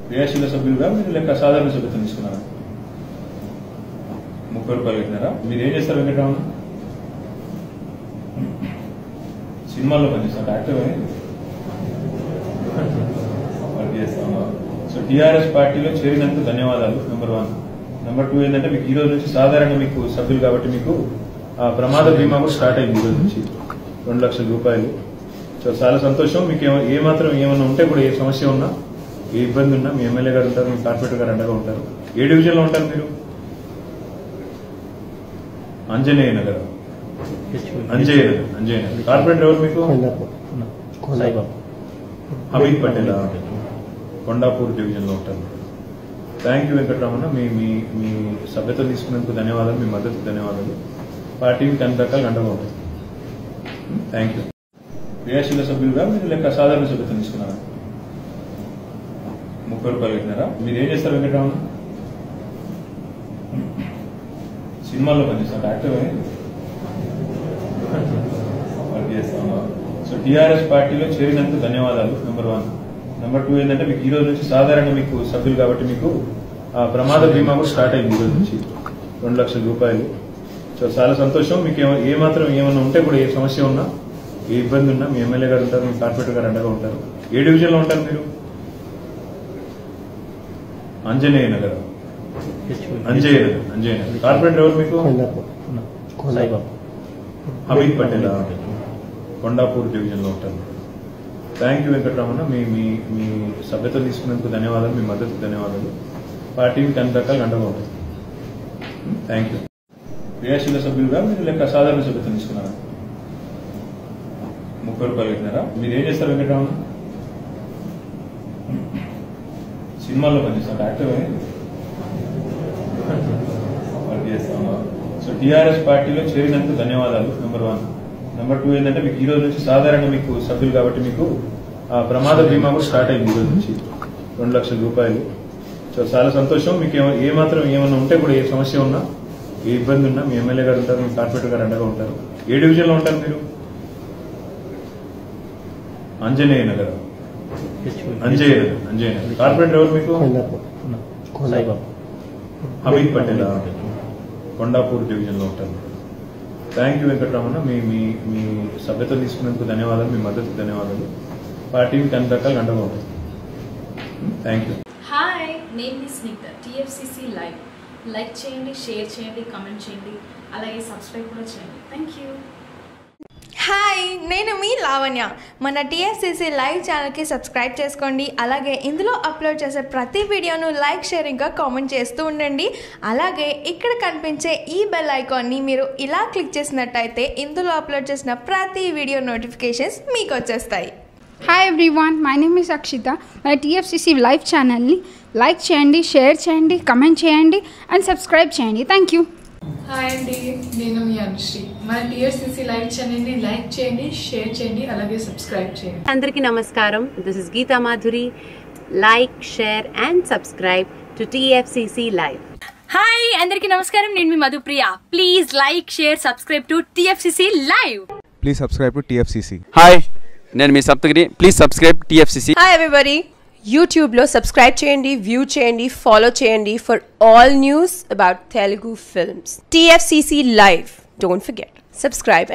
క్రియాశీల సభ్యులుగా మీరు లెక్క సాధారణ సభ్యత్వం తీసుకున్నారా ముప్పై రూపాయలు పెట్టినారా మీరు ఏం చేస్తారు వెంకటరామన్ సినిమాల్లో పనిచేస్తారు యాక్టర్ వర్క్ చేస్తాము సో టీఆర్ఎస్ పార్టీలో చేరినందుకు ధన్యవాదాలు నెంబర్ వన్ నెంబర్ టూ ఏంటంటే మీకు ఈ రోజు నుంచి సాధారణంగా మీకు సభ్యులు కాబట్టి మీకు ఆ ప్రమాద బీమా కూడా స్టార్ట్ అయింది ఈ రోజు నుంచి రెండు లక్షల రూపాయలు సో చాలా సంతోషం మీకు ఏమ- ఏ మాత్రం ఏమైనా ఉంటే కూడా ఏ సమస్య ఉన్నా ఏ ఇబ్బంది ఉన్నా మీ ఎమ్మెల్యే గారు ఉంటారు మీ కార్పొరేటర్ గారు అండగా ఉంటారు ఏ డివిజన్ లో ఉంటారు మీరు అంజనేయ నగర్ అంజయ్య నగర్ అంజయ్య నగర్ కార్పొరేటర్ ఎవరు మీకు హమీద్ పటేల్ కొండాపూర్ డివిజన్ లో ఉంటారు థ్యాంక్ యూ వెంకటరమణ మీ మీ మీ సభ్యత తీసుకున్నందుకు ధన్యవాదాలు మీ మద్దతు ధన్యవాదాలు పార్టీకి అన్ని రకాలు అండగా ఉంటుంది థ్యాంక్ యూ క్రియాశీల సభ్యులుగా మీరు లెక్క సాధారణ సభ్యత్వం తీసుకున్నారా ముప్పై రూపాయలు పెట్టినారా మీరు ఏం చేస్తారు వెంకటరమణ సినిమాల్లో పనిచేస్తారు యాక్టర్ వర్క్ చేస్తాము సో టీఆర్ఎస్ పార్టీలో చేరినందుకు ధన్యవాదాలు నెంబర్ వన్ నెంబర్ టూ ఏంటంటే మీకు ఈ రోజు నుంచి సాధారణంగా మీకు సభ్యులు కాబట్టి మీకు ఆ ప్రమాద బీమా కూడా స్టార్ట్ అయింది ఈ రోజు నుంచి రెండు లక్షల రూపాయలు సో చాలా సంతోషం మీకు ఏమ- ఏ మాత్రం ఏమైనా ఉంటే కూడా ఏ సమస్య ఉన్నా ఏ ఇబ్బంది ఉన్నా మీ ఎమ్మెల్యే గారు ఉంటారు మీ కార్పొరేటర్ గారు అండగా ఉంటారు ఏ డివిజన్ లో ఉంటారు మీరు అంజనేయ నగర్ అంజయ్య నగర్ అంజయ్య నగర్ కార్పొరేటర్ ఎవరు మీకు హమీద్ పటేల్ కొండాపూర్ డివిజన్ లో ఉంటారు థ్యాంక్ యూ వెంకటరమణ మీ మీ మీ సభ్యత తీసుకున్నందుకు ధన్యవాదాలు మీ మద్దతు ధన్యవాదాలు పార్టీకి అన్ని రకాలు అండగా ఉంటుంది థ్యాంక్ యూ క్రియాశీల సభ్యులుగా మీరు లెక్క సాధారణ సభ్యత్వం తీసుకున్నారా ముప్పై రూపాయలు పెట్టినారా మీరు ఏం చేస్తారు వెంకటరమణ సినిమాల్లో పనిచేస్తారు యాక్టర్ వర్క్ చేస్తాము సో టీఆర్ఎస్ పార్టీలో చేరినందుకు ధన్యవాదాలు నెంబర్ వన్ నెంబర్ టూ ఏంటంటే మీకు ఈ రోజు నుంచి సాధారణంగా మీకు సభ్యులు కాబట్టి మీకు ఆ ప్రమాద బీమా కూడా స్టార్ట్ అయింది ఈ రోజు నుంచి రెండు లక్షల రూపాయలు సో చాలా సంతోషం మీకు ఏమ- ఏ మాత్రం ఏమైనా ఉంటే కూడా ఏ సమస్య ఉన్నా ఏ ఇబ్బంది ఉన్నా మీ ఎమ్మెల్యే గారు ఉంటారు మీ కార్పొరేటర్ గారు అండగా ఉంటారు ఏ డివిజన్ లో ఉంటారు మీరు అంజనేయ నగర్ అంజయ్య నగర్ అంజయ్య నగర్ కార్పొరేటర్ ఎవరు మీకు హమీద్ పటేల్ కొండాపూర్ డివిజన్ లో ఉంటారు థ్యాంక్ యూ వెంకటరమణ మీ మీ మీ సభ్యత తీసుకున్నందుకు ధన్యవాదాలు మీ మద్దతు ధన్యవాదాలు పార్టీకి అన్ని రకాలు అండగా ఉంటుంది థ్యాంక్ యూ హాయ్ నేను మీ స్నిగ్ధ టీఎఫ్సిసి లైవ్ లైక్ చేయండి షేర్ చేయండి కమెంట్ చేయండి అలాగే సబ్స్క్రైబ్ కూడా చేయండి థ్యాంక్ యూ హాయ్ నేను మీ లావణ్య మన టీఎస్సీసీ లైవ్ ఛానల్కి సబ్స్క్రైబ్ చేసుకోండి అలాగే ఇందులో అప్లోడ్ చేసే ప్రతి వీడియోను లైక్ షేరింగ్గా కామెంట్ చేస్తూ ఉండండి అలాగే ఇక్కడ కనిపించే ఈ బెల్ ఐకాన్ని మీరు ఇలా క్లిక్ చేసినట్టయితే ఇందులో అప్లోడ్ చేసిన ప్రతి వీడియో నోటిఫికేషన్స్ మీకు వచ్చేస్తాయి hi everyone my name is Akshitha మన టీఎఫ్సిసి లైవ్ ఛానల్ని లైక్ చేయండి షేర్ చేయండి కమెంట్ చేయండి అండ్ సబ్స్క్రైబ్ చేయండి థ్యాంక్ యూ హాయ్ అండి నేను మీ అనుశ్రీ మన టీఎస్సీసీ లైవ్ ఛానల్ని లైక్ చేయండి షేర్ చేయండి అలాగే సబ్స్క్రైబ్ చేయండి అందరికీ నమస్కారం this is Geetha Madhuri like share and subscribe to TFCC live hi అందరికీ నమస్కారం నేను మీ Madhupriya please like share subscribe to TFCC live Please subscribe to TFCC. Hi నేను మీ Saptagiri please subscribe TFCC hi everybody యూట్యూబ్లో సబ్స్క్రైబ్ చేయండి వ్యూ చేయండి ఫాలో చేయండి for all news about Telugu films TFCC live don't forget subscribe